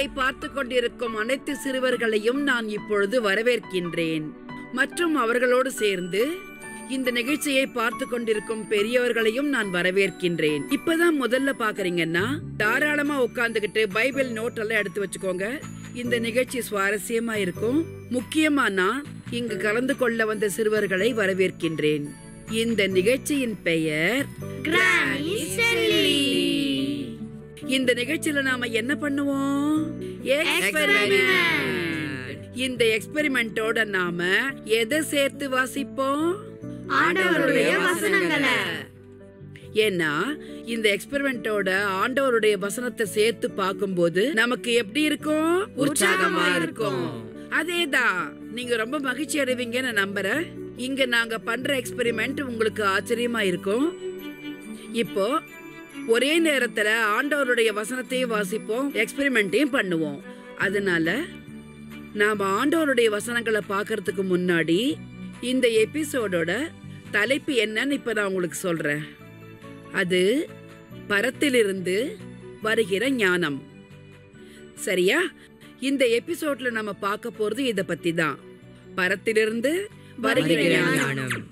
நிகழ்ச்சியை பார்த்து கொண்டிருக்கும் அனைத்து சிறுவர்களையும் நான் இப்பொழுது வரவேற்கின்றேன் மற்றும் அவர்களோடு சேர்ந்து இந்த நிகழ்ச்சியை பார்த்து கொண்டிருக்கும் பெரியவர்களையும் நான் வரவேற்கின்றேன் இப்பதான் முதல்ல பாக்குறீங்கன்னா தாராளமா உட்கார்ந்துகிட்டு பைபிள் நோட் எல்லாம் எடுத்து வச்சுக்கோங்க இந்த நிகழ்ச்சி சுவாரஸ்யமா இருக்கும் முக்கியமா நான் இங்கு கலந்து கொள்ள வந்த சிறுவர்களை வரவேற்கின்றேன் இந்த நிகழ்ச்சியின் பெயர் Granny Sally. இந்த நிகழ்ச்சியில நாம என்ன பண்ணுவோம் எக்ஸ்பெரிமெண்ட் இந்த எக்ஸ்பெரிமெண்டோட நாம எதை சேர்த்து வாசிப்போம் ஆண்டவருடைய வசனங்களை. ஏன்னா இந்த எக்ஸ்பெரிமெண்டோட ஆண்டவருடைய வசனத்தை சேர்த்து பார்க்கும்போது நமக்கு எப்படி இருக்கும் உற்சாகமா இருக்கும் அதேதான் நீங்க ரொம்ப மகிழ்ச்சி அடைவீங்கன்னு நான் நம்புறேன் இங்க நாங்க பண்ற எக்ஸ்பெரிமெண்ட் உங்களுக்கு ஆச்சரியமா இருக்கும் இப்போ ஒரே நேரத்துல ஆண்டவருடைய வசனத்தையும் வாசிப்போம் எக்ஸ்பெரிமெண்ட்டையும் பண்ணுவோம் அதனால நாம ஆண்டவருடைய வசனங்களை பார்க்கறதுக்கு முன்னாடி இந்த எபிசோடோட தலைப்பு என்னன்னு இப்ப நான் உங்களுக்கு சொல்றேன் அது பரத்திலிருந்து வருகிற ஞானம் சரியா இந்த எபிசோட்ல நம்ம பார்க்க போறது இத பத்தி தான் பரத்திலிருந்து வருகிற வருகிற ஞானம் ஞானம்.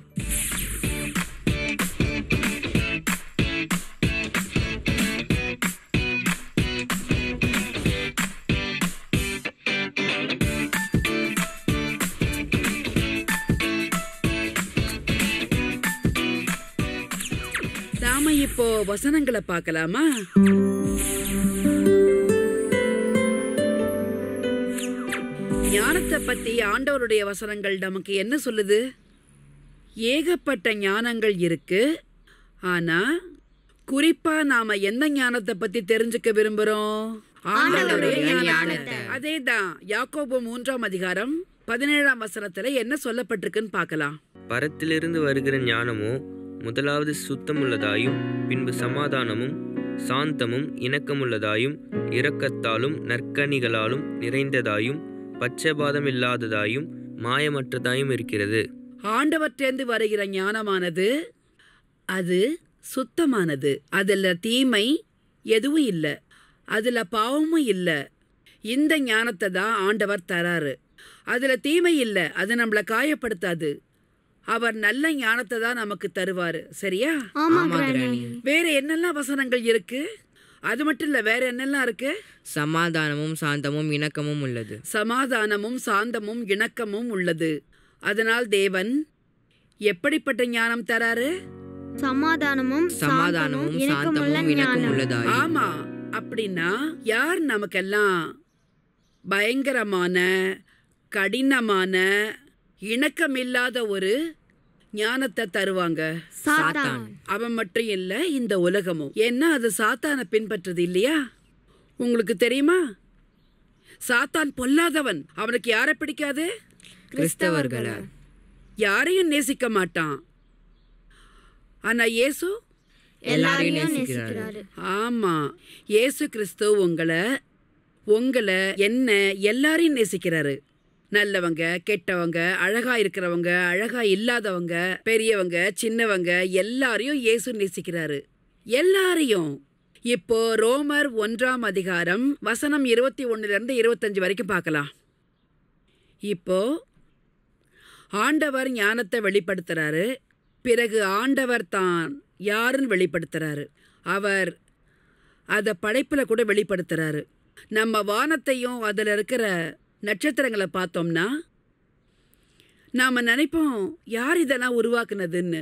நாம இப்போ வசனங்களை பார்க்கலாமா ஞானத்தை பத்தி ஆண்டவருடைய வசனங்கள் நமக்கு என்ன சொல்லுது ஏகப்பட்ட ஞானங்கள் இருக்கு ஆனா குறிப்பா நாம எந்த ஞானத்தை பத்தி தெரிஞ்சுக்க விரும்புறோம் ஆண்டவருடைய ஞானத்தை. ஞானத்தை. அதேதான் யாக்கோபு மூன்றாம் அதிகாரம் பதினேழாம் வசனத்துல என்ன சொல்லப்பட்டிருக்குன்னு பார்க்கலாம் பரத்திலிருந்து வருகிற ஞானமோ முதலாவது சுத்தமுள்ளதாயும் பின்பு சமாதானமும் சாந்தமும் இணக்கமுள்ளதாயும் இரக்கத்தாலும் நற்கனிகளாலும் நிறைந்ததாயும் பட்சபாதம் இல்லாததாயும் மாயமற்றதாயும் இருக்கிறது ஆண்டவற்றேந்து வருகிற ஞானமானது அது சுத்தமானது அதுல தீமை எதுவும் இல்ல அதுல பாவமும் இல்ல இந்த ஞானத்தை தான் ஆண்டவர் தராரு அதுல தீமை இல்ல அது நம்மள காயப்படுத்தாது அவர் நல்ல ஞானத்தை தான் நமக்கு தருவாரு சரியா ஆமா ஆமா, கிராணி கிராணி. வேற என்னெல்லாம் வசனங்கள் இருக்கு அது மட்டும் இல்ல வேற என்னெல்லாம் இருக்கு சமாதானமும் சாந்தமும் இணக்கமும் உள்ளது சமாதானமும் சாந்தமும் இணக்கமும் உள்ளது அதனால் தேவன் எப்படிப்பட்ட ஞானம் தராரு சமாதானமும் சமாதானமும் சாந்தமும் இணக்கம் உள்ளதாய் ஆமா அப்படின்னா யார் நமக்கெல்லாம் பயங்கரமான கடினமான இணக்கமில்லாத ஒரு ஞானத்தை தருவாங்க சாத்தான் அவன் மட்டும் இல்ல இந்த உலகமும் ஏன்னா அது சாத்தானை பின்பற்றுது இல்லையா உங்களுக்கு தெரியுமா சாத்தான் பொல்லாதவன் அவனுக்கு யாரை பிடிக்காது கிறிஸ்தவர்களை யாரையும் நேசிக்க மாட்டான் ஆனா இயேசு எல்லாரையும் நேசிக்கிறாரு ஆமா இயேசு கிறிஸ்து உங்களை உங்களை என்ன எல்லாரையும் நேசிக்கிறாரு நல்லவங்க கெட்டவங்க அழகா இருக்கிறவங்க அழகா இல்லாதவங்க பெரியவங்க சின்னவங்க எல்லாரையும் இயேசு நேசிக்கிறாரு எல்லாரையும் இப்போ ரோமர் ஒன்றாம் அதிகாரம் வசனம் இருபத்தி ஒண்ணுல இருந்து இருபத்தஞ்சு வரைக்கும் பார்க்கலாம் இப்போ ஆண்டவர் ஞானத்தை வெளிப்படுத்துறாரு பிறகு ஆண்டவர் தான் யாருன்னு வெளிப்படுத்துறாரு அவர் அதை படைப்பில் கூட வெளிப்படுத்துறாரு நம்ம வானத்தையும் அதில் இருக்கிற நட்சத்திரங்களை பார்த்தோம்னா நாம் நினைப்போம் யார் இதெல்லாம் உருவாக்குனதுன்னு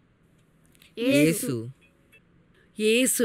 இயேசு இயேசு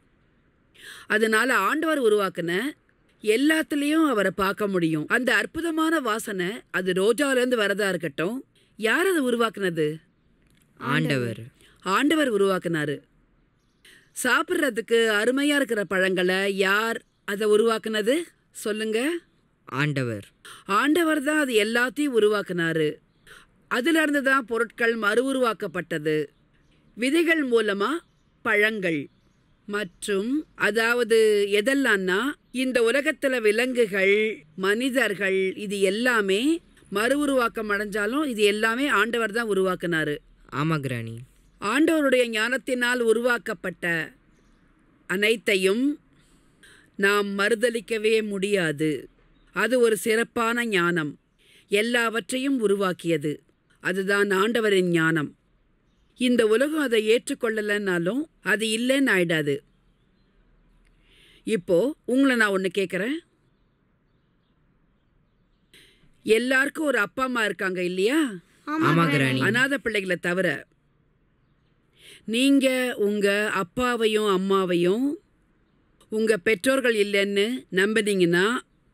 அதனால ஆண்டவர் உருவாக்குன எல்லாத்துலேயும் அவரை பார்க்க முடியும் அந்த அற்புதமான வாசனை அது ரோஜாவிலேருந்து வரதா இருக்கட்டும் யார் அதை உருவாக்குனது ஆண்டவர் ஆண்டவர் உருவாக்குனாரு சாப்பிட்றதுக்கு அருமையா இருக்கிற பழங்களை யார் அதை உருவாக்குனது சொல்லுங்க ஆண்டவர் ஆண்டவர் தான் அது எல்லாத்தையும் உருவாக்குனாரு அதுல இருந்து தான் பொருட்கள் மறு உருவாக்கப்பட்டது விதைகள் மூலமா பழங்கள் மற்றும் அதாவது எதெல்லாம்னா இந்த உலகத்துல விலங்குகள் மனிதர்கள் இது எல்லாமே மறு உருவாக்கம் அடைஞ்சாலும் இது எல்லாமே ஆண்டவர் தான் உருவாக்குனாரு ஆமா கிராணி ஆண்டவருடைய ஞானத்தினால் உருவாக்கப்பட்ட அனைத்தையும் நாம் மறுதலிக்கவே முடியாது அது ஒரு சிறப்பான ஞானம் எல்லாவற்றையும் உருவாக்கியது அதுதான் ஆண்டவரின் ஞானம் இந்த உலகம் அதை ஏற்றுக்கொள்ளலைன்னாலும் அது இல்லைன்னு ஆயிடாது இப்போ உங்களை நான் ஒன்று கேட்குறேன் எல்லாருக்கும் ஒரு அப்பா அம்மா இருக்காங்க இல்லையா ஆமா கிராணி அனாத பிள்ளைகளை தவிர நீங்க உங்க அப்பாவையும் அம்மாவையும் உங்க பெற்றோர்கள் இல்லைன்னு நம்பினீங்கன்னா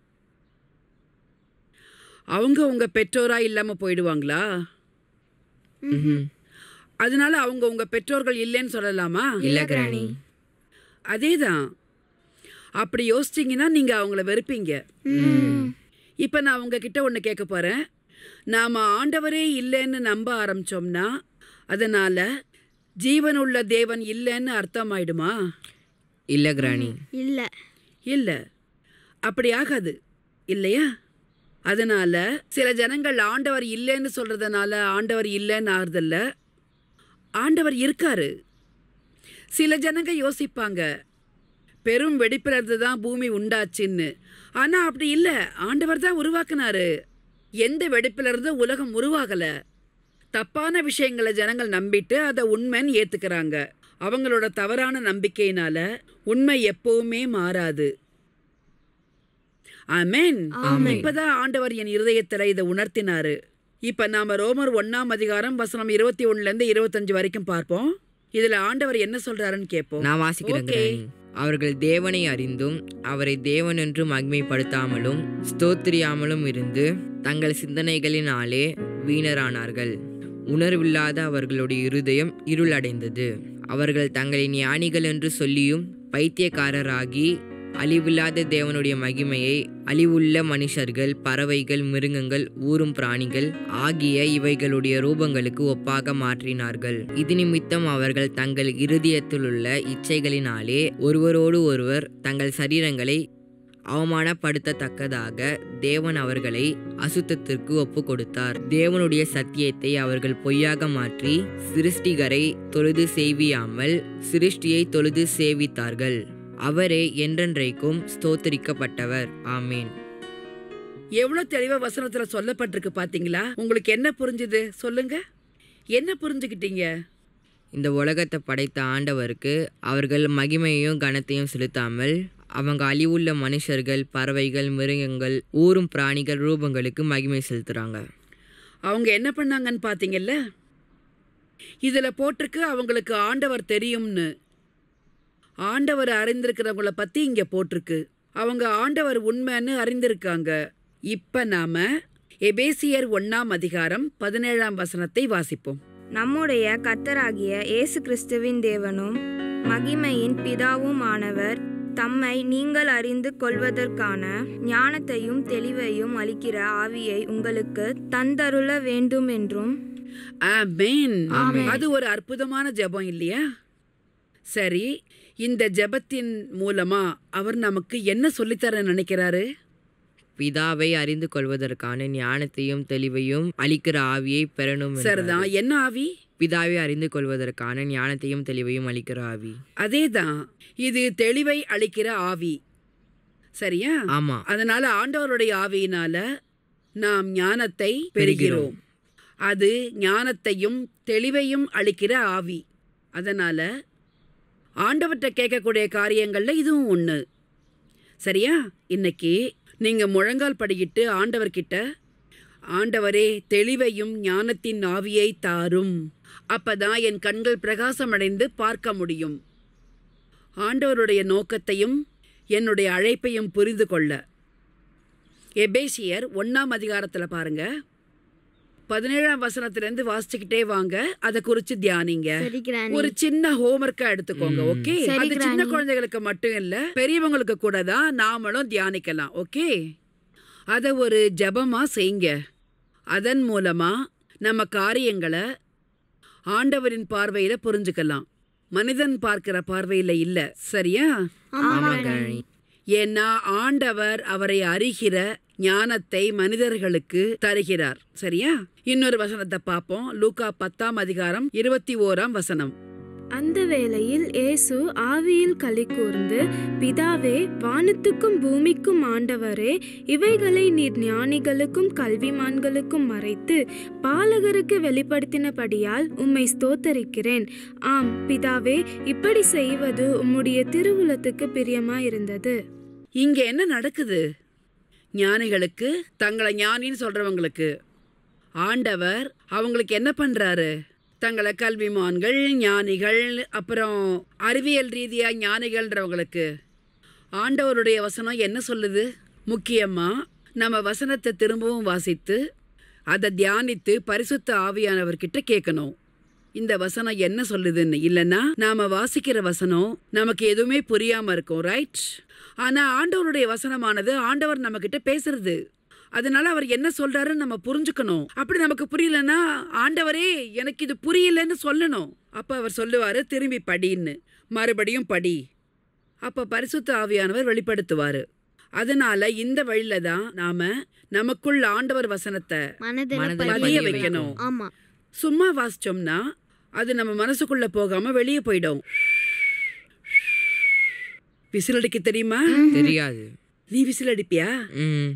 அவங்க உங்க பெற்றோரா இல்லாம போயிடுவாங்களா ம்ஹும். அதனால அவங்க உங்க பெற்றோர்கள் இல்லைன்னு சொல்லலாமா இல்ல கிராணி அதேதான் அப்படி யோசிச்சீங்கன்னா நீங்க அவங்கள வெறுப்பீங்க இப்ப நான் உங்ககிட்ட ஒன்று கேட்க போறேன் நாம ஆண்டவரே இல்லைன்னு நம்ப ஆரம்பிச்சோம்னா அதனால ஜீவனுள்ள தேவன் இல்லைன்னு அர்த்தமாயிடுமா இல்ல கிராணி இல்ல இல்லை அப்படி ஆகாது இல்லையா அதனால சில ஜனங்கள் ஆண்டவர் இல்லைன்னு சொல்றதுனால ஆண்டவர் இல்லைன்னு ஆறுதல்ல ஆண்டவர் இருக்காரு சில ஜனங்க யோசிப்பாங்க பெரும் வெடிப்பிலிருந்து தான் பூமி உண்டாச்சுன்னு ஆனா அப்படி இல்லை ஆண்டவர் தான் உருவாக்குனாரு எந்த வெடிப்பிலிருந்து உலகம் உருவாகல தப்பான விஷயங்களை ஜனங்கள் நம்பிட்டு அதை உண்மைன்னு ஏத்துக்கிறாங்க அவங்களோட தவறான நம்பிக்கையினால உண்மை எப்பவுமே மாறாது ஆமென் இப்பதான் ஆண்டவர் என் இருதயத்துல இதை உணர்த்தினாரு இப்ப நாம ரோமர் ஒண்ணாம் அதிகாரம் வசனம் இருபத்தி ஒண்ணுல இருந்து இருபத்தஞ்சு வரைக்கும் பார்ப்போம் இதுல ஆண்டவர் என்ன சொல்றாருன்னு கேட்போம் நான் வாசிக்கிறேன் Okay. கிராணி அவர்கள் தேவனை அறிந்தும் அவரை தேவன் என்று மகிமைப்படுத்தாமலும் ஸ்தோத்திரியாமலும் இருந்து தங்கள் சிந்தனைகளினாலே வீணரானார்கள் உணர்வில்லாத அவர்களுடைய இருதயம் இருளடைந்தது அவர்கள் தங்களை ஞானிகள் என்று சொல்லியும் பைத்தியக்காரராகி அழிவில்லாத தேவனுடைய மகிமையை அழிவுள்ள மனுஷர்கள் பறவைகள் மிருகங்கள் ஊரும் பிராணிகள் ஆகிய இவைகளுடைய ரூபங்களுக்கு ஒப்பாக மாற்றினார்கள் இது நிமித்தம் அவர்கள் தங்கள் இருதயத்திலுள்ள இச்சைகளினாலே ஒருவரோடு ஒருவர் தங்கள் சரீரங்களை அவமானப்படுத்தத்தக்கதாக தேவன் அவர்களை அசுத்தத்திற்கு ஒப்பு கொடுத்தார் தேவனுடைய சத்தியத்தை அவர்கள் பொய்யாக மாற்றி சிருஷ்டிகரை தொழுது சேவியாமல் சிருஷ்டியை தொழுது சேவித்தார்கள் அவரே என்றென்றைக்கும் ஸ்தோத்தரிக்கப்பட்டவர் ஆமீன் எவ்வளவு தெளிவா வசனத்துல சொல்லப்பட்டிருக்கு பாத்தீங்களா உங்களுக்கு என்ன புரிஞ்சுது சொல்லுங்க என்ன புரிஞ்சுக்கிட்டீங்க இந்த உலகத்தை படைத்த ஆண்டவருக்கு அவர்கள் மகிமையையும் கனத்தையும் செலுத்தாமல் அவங்க அழிவுள்ள மனுஷர்கள் பறவைகள் மிருகங்கள் ஊரும் பிராணிகள் ரூபங்களுக்கு மகிமை செலுத்துறாங்க அவங்க என்ன பண்ணாங்கன்னு பாத்தீங்கல்ல இதுல போட்டிருக்கு அவங்களுக்கு ஆண்டவர் தெரியும்னு ஆண்டவர் அறிந்திருக்கிறவங்கள பத்தி இங்க போட்டிருக்கு அவங்க ஆண்டவர் உண்மைன்னு அறிந்திருக்காங்க இப்ப நாம எபேசியர் ஒண்ணாம் அதிகாரம் பதினேழாம் வசனத்தை வாசிப்போம் நம்முடைய கர்த்தராகிய இயேசு கிறிஸ்துவின் தேவனும் மகிமையின் பிதாவும் ஆனவர் தம்மை நீங்கள் அறிந்து கொள்வதற்கான ஞானத்தையும் தெளிவையும் அளிக்கிற ஆவியை உங்களுக்கு தந்தருள வேண்டும் என்றும் ஆமென் அது ஒரு அற்புதமான ஜெபம் இல்லையா சரி இந்த ஜெபத்தின் மூலமா அவர் நமக்கு என்ன சொல்லித்தர நினைக்கிறாரு பிதாவை அறிந்து கொள்வதற்கான ஞானத்தையும் தெளிவையும் அளிக்கிற ஆவியை பெறணும் என்றார். சரிதான் என்ன ஆவி பிதாவை அறிந்து கொள்வதற்கான ஞானத்தையும் தெளிவையும் அளிக்கிற ஆவி அதேதான் இது தெளிவை அளிக்கிற ஆவி சரியா ஆமா அதனால ஆண்டவருடைய ஆவியினால நாம் ஞானத்தை பெறுகிறோம் அது ஞானத்தையும் தெளிவையும் அளிக்கிற ஆவி அதனால ஆண்டவர்கிட்ட கேட்கக்கூடிய காரியங்கள்ல இதுவும் ஒன்று சரியா இன்னைக்கு நீங்க முழங்கால் படிக்கிட்டு ஆண்டவர்கிட்ட ஆண்டவரே தெளிவையும் ஞானத்தின் ஆவியை தாரும் அப்பதான் என் கண்கள் பிரகாசமடைந்து பார்க்க முடியும் ஆண்டவருடைய நோக்கத்தையும் என்னுடைய அழைப்பையும் புரிந்து கொள்ள எபேசியர் ஒண்ணாம் அதிகாரத்துல பாருங்க பதினேழாம் வசனத்திலேருந்து வாசிச்சுக்கிட்டே வாங்க அதை குறிச்சு தியானிங்க சரி கிராணி ஒரு சின்ன ஹோம்ஒர்க்கா எடுத்துக்கோங்க ஓகே சரி, அது சின்ன கிராணி. குழந்தைகளுக்கு மட்டும் இல்ல பெரியவங்களுக்கு கூட தான் நாமளும் தியானிக்கலாம் ஓகே அத ஒரு ஜெபமா செய்யுங்க அதன் மூலமா நம்ம காரியங்களை ஆண்டவரின் பார்வையில புரிஞ்சுக்கலாம் மனிதன் பார்க்கிற பார்வையில இல்ல சரியா ஆமா கிராணி ஏன்னா ஆண்டவர் அவரை அறிகிற ஞானத்தை மனிதர்களுக்கு தருகிறார் சரியா இன்னொரு வசனத்தை பார்ப்போம் லூக்கா பத்தாம் அதிகாரம் இருபத்தி ஓராம் வசனம் அந்த வேளையில் இயேசு ஆவியில் களி கூர்ந்து பிதாவே வானத்துக்கும் பூமிக்கும் ஆண்டவரே இவைகளை நீர் ஞானிகளுக்கும் கல்விமான்களுக்கும் மறைத்து பாலகருக்கு வெளிப்படுத்தினபடியால் உம்மை ஸ்தோத்தரிக்கிறேன் ஆம் பிதாவே இப்படி செய்வது உம்முடைய திருவுலத்துக்கு பிரியமாயிருந்தது இங்க என்ன நடக்குது ஞானிகளுக்கு தங்களை ஞானின்னு சொல்றவங்களுக்கு ஆண்டவர் அவங்களுக்கு என்ன பண்றாரு தங்களை கல்விமான்கள் ஞானிகள் அப்புறம் அறிவியல் ரீதியா ஞானிகள்ன்றவங்களுக்கு ஆண்டவருடைய வசனம் என்ன சொல்லுது முக்கியமா நம்ம வசனத்தை திரும்பவும் வாசித்து அதை தியானித்து பரிசுத்த ஆவியானவர்கிட்ட கேட்கணும் இந்த வசனம் என்ன சொல்லுதுன்னு இல்லைன்னா நாம வாசிக்கிற வசனம் நமக்கு எதுவுமே புரியாம இருக்கும் ரைட் ஆனா ஆண்டவருடைய வசனமானது ஆண்டவர் நம்ம கிட்ட பேசுறது அதனால அவர் என்ன சொல்றாருன்னு நம்ம புரிஞ்சுக்கணும் அப்படி நமக்கு புரியலன்னா ஆண்டவரே எனக்கு இது புரியலன்னு சொல்லணும் அப்ப அவர் சொல்லுவாரு திரும்பி படின்னு மறுபடியும் படி அப்ப பரிசுத்த ஆவியானவர் வெளிப்படுத்துவாரு அதனால இந்த வழியில தான் நாம நமக்குள் ஆண்டவர் வசனத்தை மனதில் மனதில் பதிய பதிய வைக்கணும் ஆமா சும்மா வாசிச்சோம்னா அது நம்ம மனசுக்குள்ள போகாம வெளியே போயிடும் விசில் அடிக்க தெரியுமா தெரியாது நீ விசில் அடிப்பியா ம்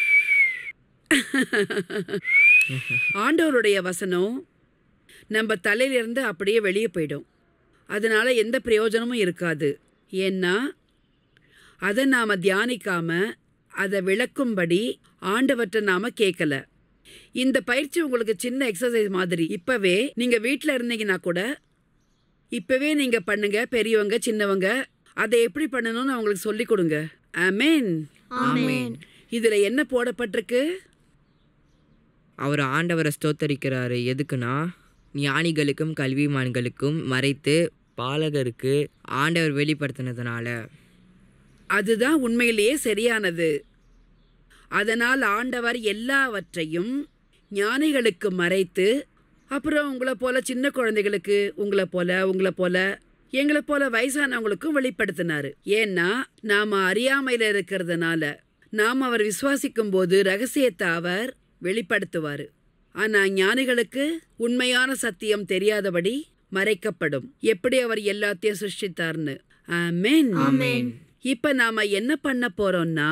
ஆண்டவருடைய வசனம் நம்ம தலையிலிருந்து அப்படியே வெளியே போயிடும் அதனால எந்த பிரயோஜனமும் இருக்காது ஏன்னா அதை நாம் தியானிக்காம அதை விளக்கும்படி ஆண்டவற்றை நாம கேட்கல இந்த பயிற்சி உங்களுக்கு சின்ன எக்ஸசைஸ் மாதிரி இப்பவே நீங்க வீட்டில் இருந்தீங்கன்னா கூட இப்பவே நீங்க பண்ணுங்க பெரியவங்க சின்னவங்க அதை எப்படி பண்ணணும்னு அவங்களுக்கு சொல்லி கொடுங்க ஆமென் ஆமென் இதுல என்ன போடப்பட்டிருக்கு அவர் ஆண்டவரை ஸ்தோத்தரிக்கிறாரு எதுக்குன்னா ஞானிகளுக்கும் கல்விமான்களுக்கும் மறைத்து பாலகருக்கு ஆண்டவர் வெளிப்படுத்தினதுனால அதுதான் உண்மையிலேயே சரியானது அதனால் ஆண்டவர் எல்லாவற்றையும் ஞானிகளுக்கு மறைத்து அப்புறம் உங்களை போல சின்ன குழந்தைகளுக்கு உங்களை போல உங்களை போல எங்களை போல வயசானவங்களுக்கும் வெளிப்படுத்தினாரு ஏன்னா நாம அறியாமையில இருக்கிறதுனால நாம் அவர் விசுவாசிக்கும் போது ரகசியத்தை அவர் வெளிப்படுத்துவாரு ஆனா ஞானிகளுக்கு உண்மையான சத்தியம் தெரியாதபடி மறைக்கப்படும் எப்படி அவர் எல்லாத்தையும் சிருஷ்டித்தார்னு ஆமென் ஆமென் இப்ப நாம என்ன பண்ண போறோம்னா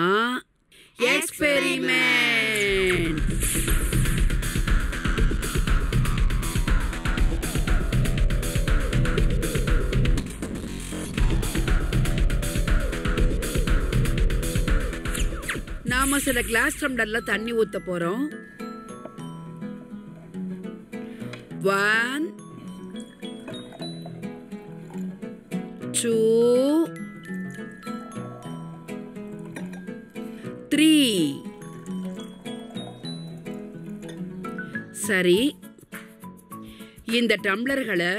எக்ஸ்பெரிமெண்ட் நாம சில கிளாஸ் டம்ளர்ல தண்ணி ஊத்த போறோம் ஒன் டூ த்ரீ சரி இந்த டம்ளர்களை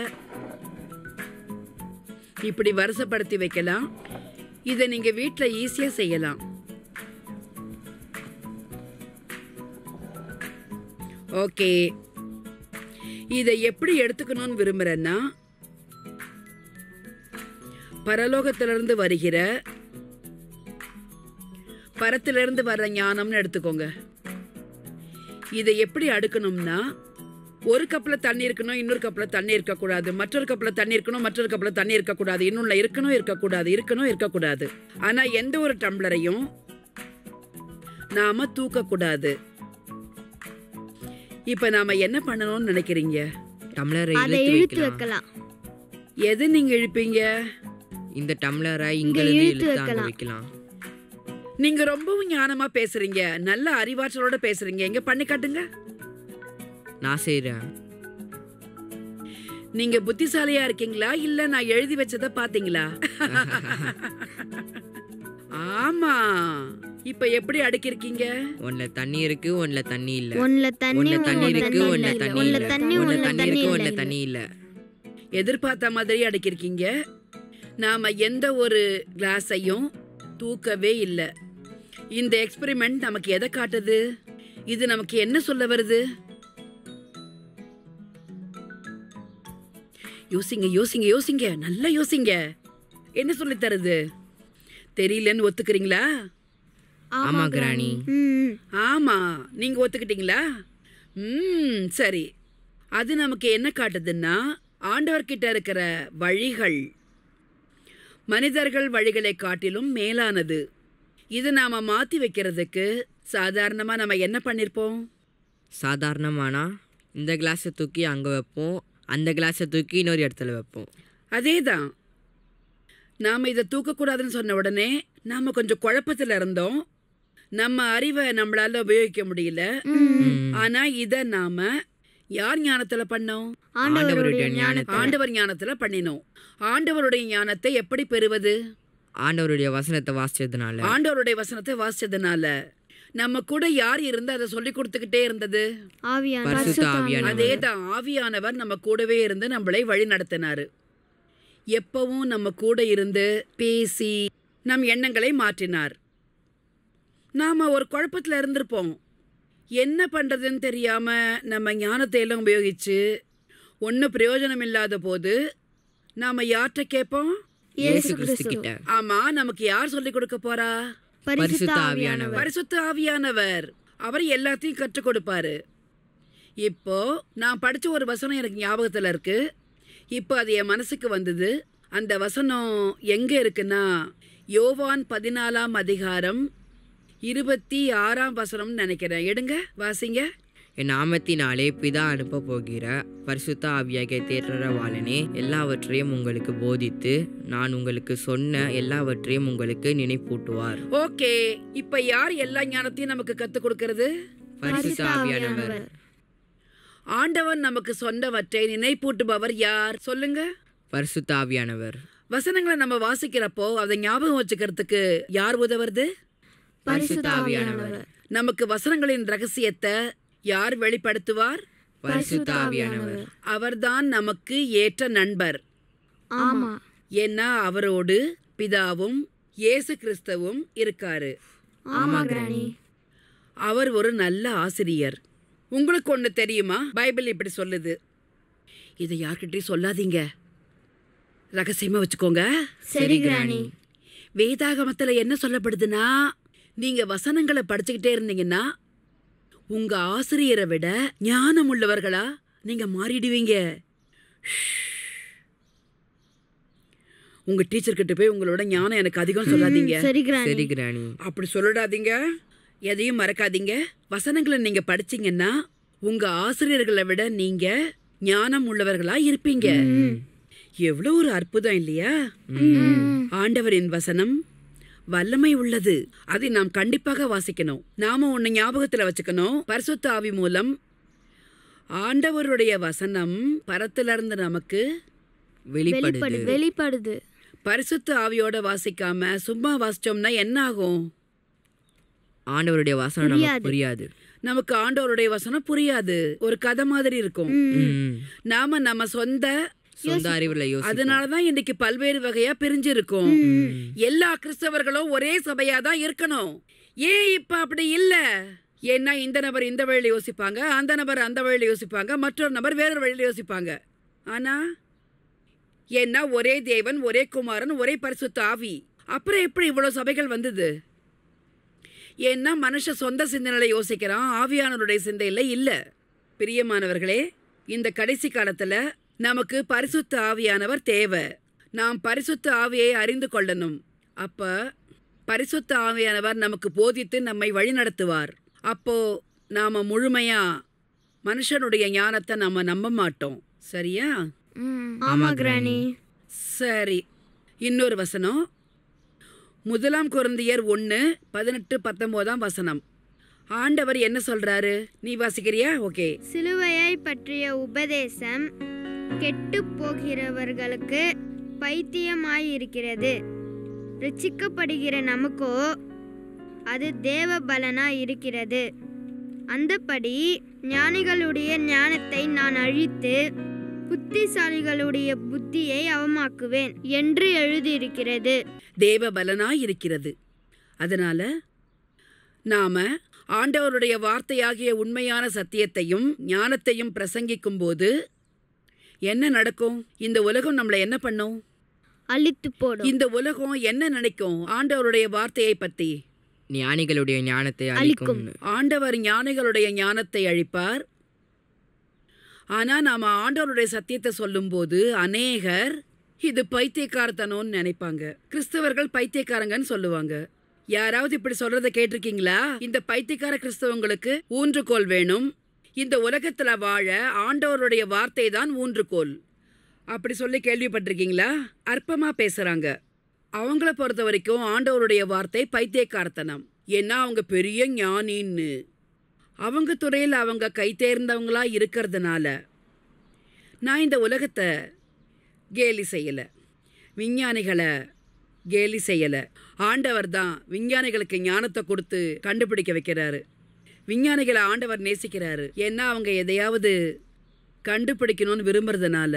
இப்படி வரிசைப்படுத்தி வைக்கலாம் இதை நீங்க வீட்டில் ஈஸியாக செய்யலாம் ஓகே இதை எப்படி எடுத்துக்கணும்னு விரும்புறேன்னா பரலோகத்திலிருந்து வருகிற பரத்திலிருந்து வர்ற ஞானம்னு எடுத்துக்கோங்க இதை எப்படி அடுக்கணும்னா ஒரு கப்பில் தண்ணி இருக்கணும் இன்னொரு கப்பில் தண்ணி இருக்கக்கூடாது மற்றொரு கப்பில் தண்ணி இருக்கணும் மற்றொரு கப்பில் தண்ணி இருக்கக்கூடாது இன்னொன்று இருக்கணும் இருக்கக்கூடாது இருக்கணும் இருக்கக்கூடாது ஆனால் எந்த ஒரு டம்ளரையும் நாம தூக்கக்கூடாது இப்போ நாம என்ன பண்ணணும்னு நினைக்கிறீங்க டம்ளரை அதை இழுத்து இழுத்து வைக்கலாம் வைக்கலாம் எது நீங்க இழுப்பீங்க இந்த டம்ளரை இங்க இங்கிருந்து இழுத்து இழுத்து அங்க வைக்கலாம். வைக்கலாம் நீங்க ரொம்பவும் ஞானமா பேசுறீங்க நல்ல அறிவாற்றலோட பேசுறீங்க எங்க பண்ணி காட்டுங்க நான் செய்றேன் நீங்க புத்திசாலியா இருக்கீங்களா இல்ல நான் எழுதி வச்சத பாத்தீங்களா ஆமா இப்ப எப்படி அடுக்கிருக்கீங்க ஒன்ல தண்ணி இருக்கு ஒன்ல தண்ணி இல்ல ஒன்ல தண்ணி ஒன்ல தண்ணி ஒன்ல இருக்கு தண்ணி ஒன்ல இல்ல தண்ணி ஒன்ல இல்ல தண்ணி ஒன்ல ஒன்ல தண்ணி தண்ணி இருக்கு ஒன்ல இல்ல தண்ணி இல்ல எதிர்பார்த்த மாதிரி அடுக்கிருக்கீங்க நாம எந்த ஒரு கிளாஸையும் தூக்கவே இல்லை இந்த எக்ஸ்பெரிமெண்ட் நமக்கு எதை காட்டுது இது நமக்கு என்ன சொல்ல வருது யோசிங்க யோசிங்க யோசிங்க நல்லா யோசிங்க என்ன சொல்லி தருது தெரியலன்னு ஒத்துக்கிறீங்களா ஆமா கிராணி ம் ஆமா நீங்க ஒத்துக்கிட்டீங்களா ம் சரி அது நமக்கு என்ன காட்டுதுன்னா ஆண்டவர்கிட்ட இருக்கிற வழிகள் மனிதர்கள் வழிகளை காட்டிலும் மேலானது இது நாம மாத்தி வைக்கிறதுக்கு சாதாரணமா நம்ம என்ன பண்ணிருப்போம் சாதாரணமானா இந்த கிளாஸை தூக்கி அங்கே வைப்போம் அந்த கிளாஸை தூக்கி இன்னொரு இடத்துல வைப்போம் அதேதான் நாம இதை தூக்கக்கூடாதுன்னு சொன்ன உடனே நாம கொஞ்சம் குழப்பத்துல இருந்தோம் நம்ம அறிவை நம்மளால உபயோகிக்க முடியல ஆனா இத நாம யார் ஞானத்துல பண்ணோம் ஆண்டவருடைய ஞானத்தை ஆண்டவர் ஞானத்துல பண்ணினோம் ஆண்டவருடைய ஞானத்தை எப்படி பெறுவது ஆண்டவருடைய வசனத்தை வாசிச்சதுனால ஆண்டவருடைய வசனத்தை வாசிச்சதுனால நம்ம கூட யார் இருந்து அதை சொல்லி கொடுத்துக்கிட்டே இருந்தது ஆவியான பரிசுத்த ஆவியானவர் அதேதான் ஆவியானவர் நம்ம கூடவே இருந்து நம்மளை வழி நடத்தினாரு எப்பவும் நம்ம கூட இருந்து பேசி நம் எண்ணங்களை மாற்றினார் நாம ஒரு குழப்பத்துல இருந்திருப்போம் என்ன பண்றதுன்னு தெரியாம நம்ம ஞானத்தை எல்லாம் உபயோகிச்சு ஒன்றும் பிரயோஜனம் இல்லாத போது நாம யார்கிட்ட கேட்போம் இயேசு கிறிஸ்து கிட்ட ஆமா நமக்கு யார் சொல்லி கொடுக்க போறா பரிசுத்த ஆவியானவர் பரிசுத்த ஆவியானவர் அவர் எல்லாத்தையும் கற்றுக் கொடுப்பாரு இப்போ நான் படிச்ச ஒரு வசனம் எனக்கு ஞாபகத்துல இருக்கு இப்போ அது என் மனசுக்கு வந்தது அந்த வசனம் எங்க இருக்குன்னா யோவான் பதினாலாம் அதிகாரம் இருபத்தி ஆறாம் வசனம்னு நினைக்கிறேன் எடுங்க வாசிங்க என் நாமத்தினாலே பிதா அனுப்ப போகிற பரிசுத்த ஆவியாகிய தேற்றரவாளனே எல்லாவற்றையும் உங்களுக்கு போதித்து நான் உங்களுக்கு சொன்ன எல்லாவற்றையும் உங்களுக்கு நினைப்பூட்டுவார் ஓகே இப்ப யார் எல்லா ஞானத்தையும் நமக்கு கத்துக் கொடுக்கறது பரிசுத்த ஆவியானவர் ஆண்டவன் நமக்கு சொன்னவற்றை நினைப்பூட்டுபவர் யார் சொல்லுங்க பரிசுத்த ஆவியானவர் வசனங்களை நம்ம வாசிக்கிறப்போ அதை ஞாபகம் வச்சுக்கிறதுக்கு யார் உதவுறது பரிசுத்த ஆவியானவர் நமக்கு வசனங்களின் ரகசியத்தை யார் வெளிப்படுத்துவார் பரிசுத்த ஆவியானவர் அவர்தான் நமக்கு ஏற்ற நண்பர் ஆமா ஏன்னா அவரோடு பிதாவும் இயேசு கிறிஸ்தவும் இருக்காரு ஆமா கிராணி அவர் ஒரு நல்ல ஆசிரியர் உங்களுக்கு ஒன்று தெரியுமா பைபிள் இப்படி சொல்லுது இதை யார்கிட்டயும் சொல்லாதீங்க ரகசியமா வச்சுக்கோங்க சரி கிராணி வேதாகமத்துல என்ன சொல்லப்படுதுன்னா நீங்க வசனங்களை படிச்சுக்கிட்டே இருந்தீங்கன்னா உங்க ஆசிரியரை விட ஞானம் உள்ளவர்களா நீங்க மாறிடுவீங்க ஷ். உங்க டீச்சர் கிட்ட போய் உங்களோட ஞானம் எனக்கு அதிகம் சொல்லாதீங்க சரி கிராணி சரி கிராணி அப்படி சொல்லிடாதீங்க எதையும் மறக்காதீங்க வசனங்களை நீங்க படிச்சீங்கன்னா உங்க ஆசிரியர்களை விட நீங்க ஞானம் உள்ளவர்களா இருப்பீங்க எவ்வளவு ஒரு அற்புதம் இல்லையா ஆண்டவரின் வசனம் வல்லமை உள்ளது அதை நாம் கண்டிப்பாக வாசிக்கணும் நாம ஒண்ணு ஞாபகத்துல வச்சுக்கணும் பரிசுத்த ஆவி மூலம் ஆண்டவருடைய வசனம் பரத்திலிருந்து நமக்கு வெளிப்படுது வெளிப்படுது பரிசுத்த ஆவியோட வாசிக்காம சும்மா வாசிச்சோம்னா என்ன ஆகும் ஆண்டவருடைய வசனம் நமக்கு புரியாது நமக்கு ஆண்டவருடைய வசனம் புரியாது ஒரு கதை மாதிரி இருக்கும் ம். நாம நம்ம சொந்த சொந்த அறிவுல யோசி அதனாலதான் இன்னைக்கு பல்வேறு வகையா பிரிஞ்சிருக்கும் எல்லா கிறிஸ்தவர்களும் ஒரே சபையா தான் இருக்கணும் ஏன் இப்ப அப்படி இல்ல ஏன்னா இந்த நபர் இந்த வழியில யோசிப்பாங்க அந்த நபர் அந்த வழியில யோசிப்பாங்க மற்றொரு நபர் வேறொரு வழியில யோசிப்பாங்க ஆனா ஏன்னா ஒரே தேவன் ஒரே குமாரன் ஒரே பரிசுத்த ஆவி அப்புறம் எப்படி இவ்வளவு சபைகள் வந்தது ஏன்னா மனுஷன் சொந்த சிந்தனையில யோசிக்கிறான் ஆவியானவருடைய சிந்தையில இல்ல பிரியமானவர்களே இந்த கடைசி காலத்துல நமக்கு பரிசுத்த ஆவியானவர் தேவை நாம் பரிசுத்த ஆவியை அறிந்து கொள்ளணும் அப்ப பரிசுத்த ஆவியானவர் நமக்கு போதித்து நம்மை வழிநடத்துவார் அப்போ நாம முழுமையா மனுஷனுடைய ஞானத்தை நாம நம்ப மாட்டோம் சரியா ஆமா கிராணி சரி இன்னொரு வசனம் முதலாம் குருந்தியர் ஒன்று பதினெட்டு பத்தொம்போதாம் வசனம் ஆண்டவர் என்ன சொல்றாரு நீ வாசிக்கிறியா ஓகே சிலுவையை பற்றிய உபதேசம் கெட்டு போகிறவர்களுக்கு பைத்தியமாயிருக்கிறது ரட்சிக்கப்படுகிற நமக்கோ அது தேவ பலனாய் இருக்கிறது அந்தபடி ஞானிகளுடைய ஞானத்தை நான் அழித்து புத்திசாலிகளுடைய புத்தியை அவமாக்குவேன் என்று எழுதியிருக்கிறது தேவ பலனாய் இருக்கிறது அதனால நாம ஆண்டவருடைய வார்த்தையாகிய உண்மையான சத்தியத்தையும் ஞானத்தையும் பிரசங்கிக்கும் போது என்ன நடக்கும் இந்த உலகம் நம்மளை என்ன பண்ணும் அழித்து போடும் இந்த உலகம் என்ன நினைக்கும் ஆண்டவருடைய வார்த்தையை பத்தி ஞானிகளுடைய ஞானத்தை அளிக்கும் ஆண்டவர் ஞானிகளுடைய ஞானத்தை அழிப்பார் ஆனா நாம ஆண்டவருடைய சத்தியத்தை சொல்லும்போது அநேகர் இது பைத்தியக்காரத்தனம்னு நினைப்பாங்க கிறிஸ்தவர்கள் பைத்தியக்காரங்கன்னு சொல்லுவாங்க யாராவது இப்படி சொல்றத கேட்டிருக்கீங்களா இந்த பைத்தியக்கார கிறிஸ்தவங்களுக்கு ஊன்றுகோல் வேணும் இந்த உலகத்துல வாழ ஆண்டவருடைய வார்த்தை தான் ஊன்றுகோல் அப்படி சொல்லி கேள்விப்பட்டிருக்கீங்களா அற்பமா பேசுறாங்க அவங்கள பொறுத்த வரைக்கும் ஆண்டவருடைய வார்த்தை பைத்தியக்காரத்தனம் ஏன்னா அவங்க பெரிய ஞானின்னு அவங்க துறையில் அவங்க கை தேர்ந்தவங்களா இருக்கிறதுனால நான் இந்த உலகத்தை கேலி செய்யலை விஞ்ஞானிகளை கேலி செய்யலை ஆண்டவர் தான் விஞ்ஞானிகளுக்கு ஞானத்தை கொடுத்து கண்டுபிடிக்க வைக்கிறாரு விஞ்ஞானிகளை ஆண்டவர் நேசிக்கிறாரு ஏன்னா அவங்க எதையாவது கண்டுபிடிக்கணும்னு விரும்புறதுனால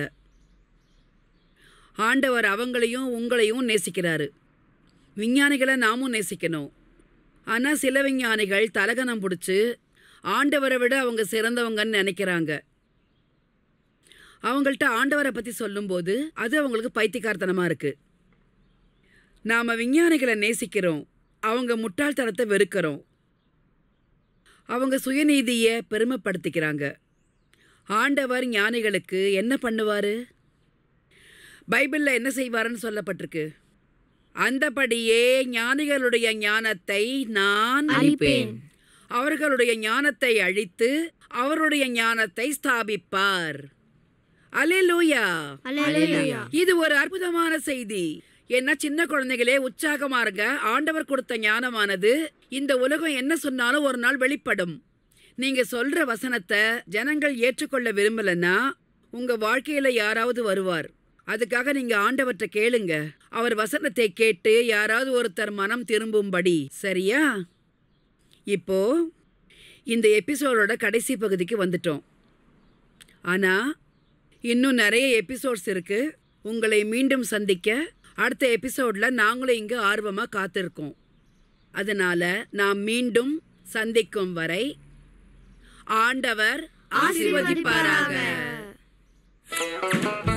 ஆண்டவர் அவங்களையும் உங்களையும் நேசிக்கிறாரு விஞ்ஞானிகளை நாமும் நேசிக்கணும் ஆனால் சில விஞ்ஞானிகள் தலகணம் பிடிச்சி ஆண்டவரை விட அவங்க சிறந்தவங்கன்னு நினைக்கிறாங்க அவங்கள்ட்ட ஆண்டவரை பற்றி சொல்லும்போது அது அவங்களுக்கு பைத்தியக்காரத்தனமாக இருக்குது நாம் விஞ்ஞானிகளை நேசிக்கிறோம் அவங்க முட்டாள்தனத்தை வெறுக்கிறோம் அவங்க சுயநீதியை பெருமைப்படுத்திக்கிறாங்க ஆண்டவர் ஞானிகளுக்கு என்ன பண்ணுவார் பைபிளில் என்ன செய்வாருன்னு சொல்லப்பட்டிருக்கு அந்தபடியே ஞானிகளுடைய ஞானத்தை நான் அழிப்பேன். அவர்களுடைய ஞானத்தை அழித்து அவருடைய ஞானத்தை ஸ்தாபிப்பார் அலேலூயா அல்லேலூயா இது ஒரு அற்புதமான செய்தி என்ன சின்ன குழந்தைகளே உற்சாகமா இருங்க ஆண்டவர் கொடுத்த ஞானமானது இந்த உலகம் என்ன சொன்னாலும் ஒரு நாள் வெளிப்படும் நீங்க சொல்ற வசனத்தை ஜனங்கள் ஏற்றுக்கொள்ள விரும்பலன்னா உங்க வாழ்க்கையில யாராவது வருவார் அதுக்காக நீங்க ஆண்டவற்றை கேளுங்க அவர் வசனத்தை கேட்டு யாராவது ஒருத்தர் மனம் திரும்பும்படி சரியா இப்போ இந்த எபிசோடோட கடைசி பகுதிக்கு வந்துட்டோம் ஆனா இன்னும் நிறைய எபிசோட்ஸ் இருக்கு உங்களை மீண்டும் சந்திக்க அடுத்த எபிசோட்ல நாங்களும் இங்க ஆர்வமா காத்திருக்கோம் அதனால நாம் மீண்டும் சந்திக்கும் வரை ஆண்டவர் ஆசீர்வதிப்பாராக